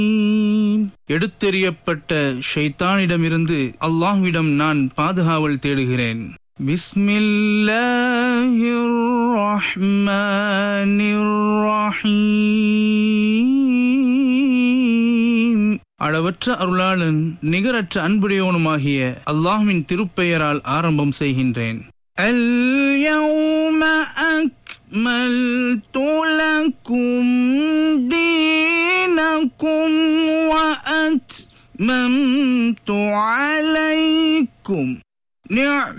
எடுத்தெறியப்பட்ட ஷைத்தானிடமிருந்து அல்லாஹ்விடம் நான் பாதுகாவல் தேடுகிறேன் பிஸ்மில்லாஹிர் ரஹ்மானிர் ரஹீம் அளவற்ற அருளாளன் நிகரற்ற அன்புடையோனுமாகிய அல்லாஹ்வின் திருப்பெயரால் ஆரம்பம் செய்கின்றேன் اليوم أكملت لكم دينكم وأتممت عليكم نعمتي